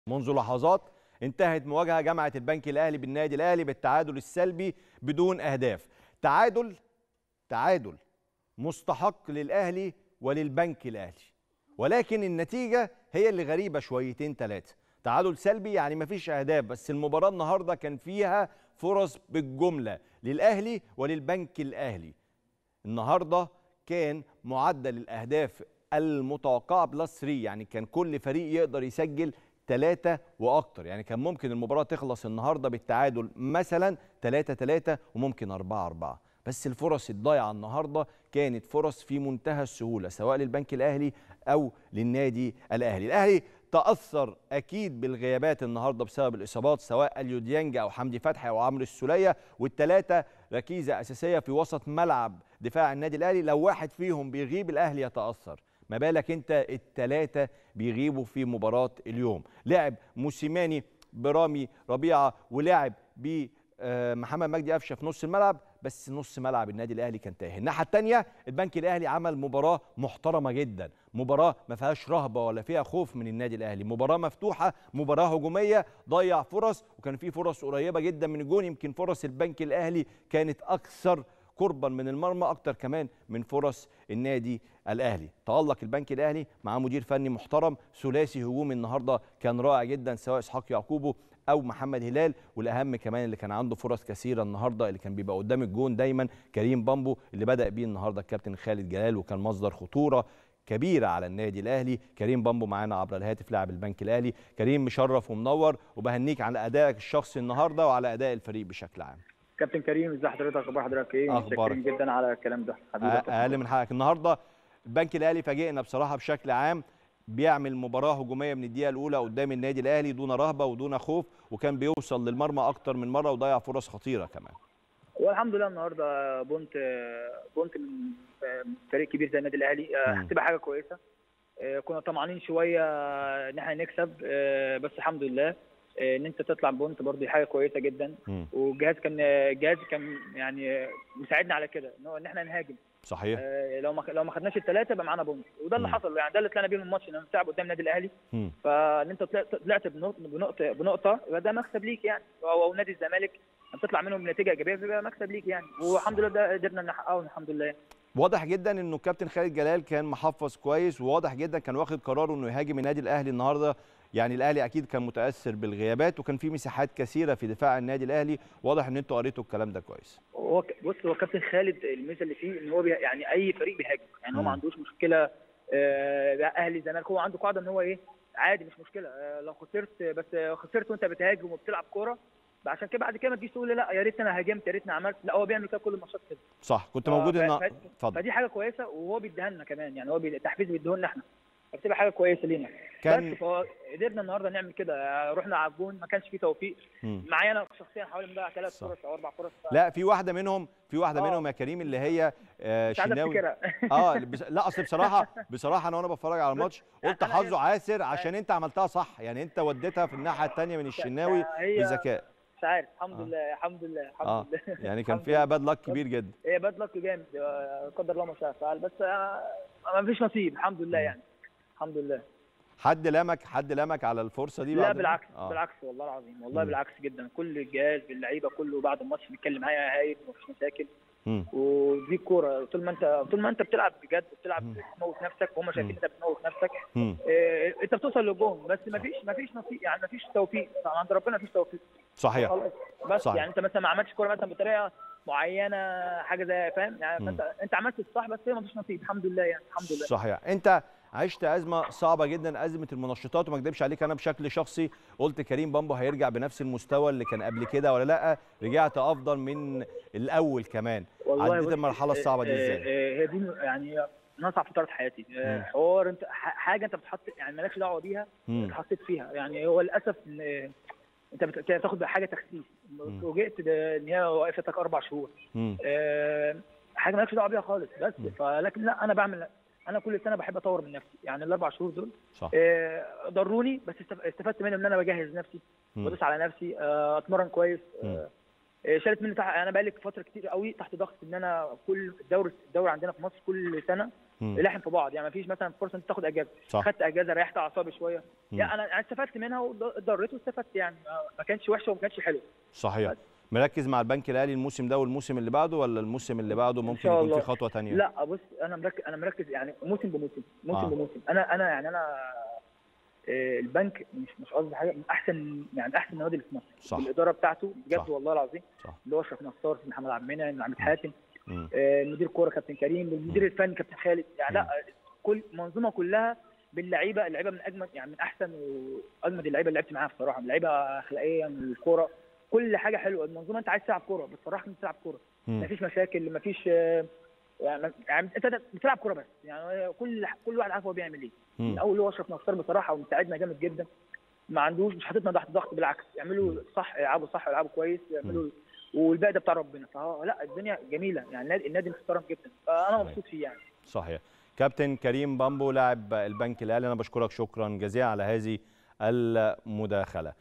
منذ لحظات انتهت مواجهه جمعت البنك الاهلي بالنادي الاهلي بالتعادل السلبي بدون اهداف تعادل تعادل مستحق للاهلي وللبنك الاهلي ولكن النتيجه هي اللي غريبه شويتين ثلاثه تعادل سلبي يعني مفيش اهداف بس المباراه النهارده كان فيها فرص بالجمله للاهلي وللبنك الاهلي النهارده كان معدل الاهداف المتوقعه بلس 3 يعني كان كل فريق يقدر يسجل ثلاثة وأكتر يعني كان ممكن المباراة تخلص النهاردة بالتعادل مثلا 3 3 وممكن 4 4 بس الفرص الضايعة النهاردة كانت فرص في منتهى السهولة سواء للبنك الأهلي أو للنادي الأهلي الأهلي تأثر أكيد بالغيابات النهاردة بسبب الإصابات سواء اليو ديانج أو حمدي فتحي أو عمرو السولية والثلاثة ركيزة أساسية في وسط ملعب دفاع النادي الأهلي لو واحد فيهم بيغيب الأهلي يتأثر ما بالك انت الثلاثه بيغيبوا في مباراه اليوم لعب موسيماني برامي ربيعه ولعب بمحمد مجدي قفشه في نص الملعب بس نص ملعب النادي الاهلي كان تايه الناحيه الثانيه البنك الاهلي عمل مباراه محترمه جدا مباراه ما فيهاش رهبه ولا فيها خوف من النادي الاهلي مباراه مفتوحه مباراه هجوميه ضيع فرص وكان في فرص قريبه جدا من الجون يمكن فرص البنك الاهلي كانت اكثر قربا من المرمى اكتر كمان من فرص النادي الاهلي تالق البنك الاهلي مع مدير فني محترم ثلاثي هجومي النهارده كان رائع جدا سواء اسحاق يعقوبه او محمد هلال والاهم كمان اللي كان عنده فرص كثيره النهارده اللي كان بيبقى قدام الجون دايما كريم بامبو اللي بدا بيه النهارده الكابتن خالد جلال وكان مصدر خطوره كبيره على النادي الاهلي كريم بامبو معانا عبر الهاتف لاعب البنك الاهلي كريم مشرف ومنور وبهنيك على ادائك الشخصي النهارده وعلى اداء الفريق بشكل عام كابتن كريم ازي حضرتك اخبار حضرتك ايه أخبارك. متشكرين جدا على الكلام ده حبيبي اقل من حقك النهارده البنك الاهلي فاجئنا بصراحه بشكل عام بيعمل مباراه هجوميه من الدقيقه الاولى قدام النادي الاهلي دون رهبه ودون خوف وكان بيوصل للمرمى اكتر من مره وضيع فرص خطيره كمان والحمد لله النهارده بونت بونت من من فريق كبير زي النادي الاهلي آه، مم. هتبقى حاجه كويسه آه، كنا طمعانين شويه ان احنا نكسب آه، بس الحمد لله آه، ان انت تطلع بونت برضه دي حاجه كويسه جدا مم. والجهاز كان الجهاز كان يعني مساعدنا على كده ان هو ان احنا نهاجم صحيح آه، لو ما لو ما خدناش الثلاثه يبقى معانا بونت وده اللي مم. حصل يعني ده اللي طلعنا بيه من الماتش ان احنا بنلعب قدام النادي الاهلي مم. فان انت طلعت طلعت بنقطه بنقطه بنقطه يبقى ده مكسب ليك يعني او أو نادي الزمالك لما تطلع منهم بنتيجه ايجابيه بيبقى مكسب ليك يعني والحمد لله ده قدرنا نحققه الحمد لله واضح جدا انه الكابتن خالد جلال كان محفظ كويس وواضح جدا كان واخد قراره انه يهاجم النادي الاهلي النهارده يعني الاهلي اكيد كان متاثر بالغيابات وكان في مساحات كثيره في دفاع النادي الاهلي واضح ان انتوا قريتوا الكلام ده كويس هو ك- بص هو كابتن خالد الميزه اللي فيه ان هو بي يعني اي فريق بيهاجم يعني هو مم. ما عندوش مشكله آه، لا اهلي زمالك هو عنده قاعده ان هو ايه عادي مش مشكله آه، لو خسرت بس خسرت وانت بتهاجم وبتلعب كوره عشان كده بعد كده ما تجيش تقول لي لا يا ريت انا هاجمت يا ريتني عملت لا هو بيعمل كده كل الماتشات كده صح كنت ف- موجود ف- هنا ف- اتفضل فدي حاجه كويسه وهو بيديها لنا كمان يعني هو بي- تحفيز بيديه لنا احنا فبتبقى حاجه كويسه لينا كان بس فهو قدرنا النهارده نعمل كده رحنا على الجون ما كانش فيه توفيق مم. معايا انا شخصيا حوالي مضيع ثلاث صح. فرص او اربع فرص لا في واحده منهم في واحده آه. منهم يا كريم اللي هي آه مش عايز شناوي افتكرها اه بس لا اصل بصراحه بصراحه انا وانا بتفرج على الماتش قلت أنا- حظه عاسر عشان انت عملتها صح يعني انت وديتها في الناحيه الثانيه من الشناوي هي بذكاء مش عارف الحمد آه. لله الحمد لله الحمد اه لله يعني كان الحمد فيها لله. باد لك كبير جدا هي باد لك جامد آه، قدر الله ما شاء فعل بس آه، ما فيش نصيب الحمد لله مم. يعني الحمد لله حد لمك حد لمك على الفرصه دي لا بعد بالعكس آه. بالعكس والله العظيم والله مم. بالعكس جدا كل الجهاز باللعيبه كله بعد الماتش بيتكلم معايا هايل مفيش مشاكل مم. ودي الكوره طول ما انت طول ما انت بتلعب بجد بتلعب مم. بتموت نفسك وهم شايفين مم. انت بتموت نفسك مم. اه انت بتوصل للجون بس مفيش مفيش نصيب يعني مفيش توفيق عند ربنا مفيش توفيق صحيح خلاص بس صحيح. يعني انت مثلا ما عملتش كوره مثلا بطريقه معينه حاجه زي فاهم يعني مم. فانت انت عملت الصح بس هي مفيش نصيب الحمد لله يعني الحمد لله صحيح انت عشت ازمه صعبه جدا ازمه المنشطات وما اكذبش عليك انا بشكل شخصي قلت كريم بامبو هيرجع بنفس المستوى اللي كان قبل كده ولا لا رجعت افضل من الاول كمان عديت بص، المرحله الصعبه دي آه، ازاي آه، هي دي يعني من اصعب فترات حياتي آه، مم. حوار انت ح- حاجه انت بتحط يعني مالكش دعوه بيها مم. اتحطيت فيها يعني هو للاسف ان آه، انت بت- بتاخد بحاجه تخسيس مم. فوجئت ده ان هي وقفتك اربع شهور مم. آه، حاجه مالكش دعوه بيها خالص بس مم. فلكن لا انا بعمل انا كل سنه بحب اطور من نفسي يعني الاربع شهور دول صح آه، ضروني بس استف- استفدت منهم ان انا بجهز نفسي مم. بدوس على نفسي آه، اتمرن كويس مم. آه، آه، شالت مني تح... انا بقالي فتره كتير قوي تحت ضغط ان انا كل الدوري الدوري عندنا في مصر كل سنه مم. لاحم في بعض يعني ما فيش مثلا فرصه انت تاخد اجازه صح. خدت اجازه ريحت اعصابي شويه مم. يعني انا أنا استفدت منها واتضريت واستفدت يعني ما- ما كانش وحشه وما كانش حلو صحيح بس. مركز مع البنك الاهلي الموسم ده والموسم اللي بعده ولا الموسم اللي بعده ممكن شاء يكون الله. في خطوه تانية لا بص انا مركز انا مركز يعني موسم بموسم موسم آه. آه. بموسم انا انا يعني انا آه، البنك مش مش قصدي حاجه من احسن يعني احسن النوادي اللي في مصر صح. الاداره بتاعته بجد صح. والله العظيم صح. اللي هو اشرف نصار سيد محمد عبد المنعم عماد حاتم مم. آه، مدير كوره كابتن كريم المدير الفني كابتن خالد يعني لا آه، كل منظومه كلها باللعيبه اللعيبه من اجمل يعني من احسن واجمد اللعيبه اللي لعبت معاها بصراحه لعيبه اخلاقيه من الكوره كل حاجه حلوه المنظومه انت عايز تلعب كوره بصراحه انت تلعب كوره مم. مفيش مشاكل مفيش آه، يعني يعني انت بتلعب كوره بس يعني كل كل واحد عارف هو بيعمل ايه مم. من اول هو اشرف نصار بصراحه ومساعدنا جامد جدا ما عندوش مش حاططنا تحت ضغط بالعكس يعملوا صح يلعبوا صح يلعبوا كويس يعملوا والباقي ده بتاع ربنا فهو لا الدنيا جميله يعني النادي النادي محترم جدا فانا صحيح. مبسوط فيه يعني صحيح كابتن كريم بامبو لاعب البنك الاهلي انا بشكرك شكرا جزيلا على هذه المداخله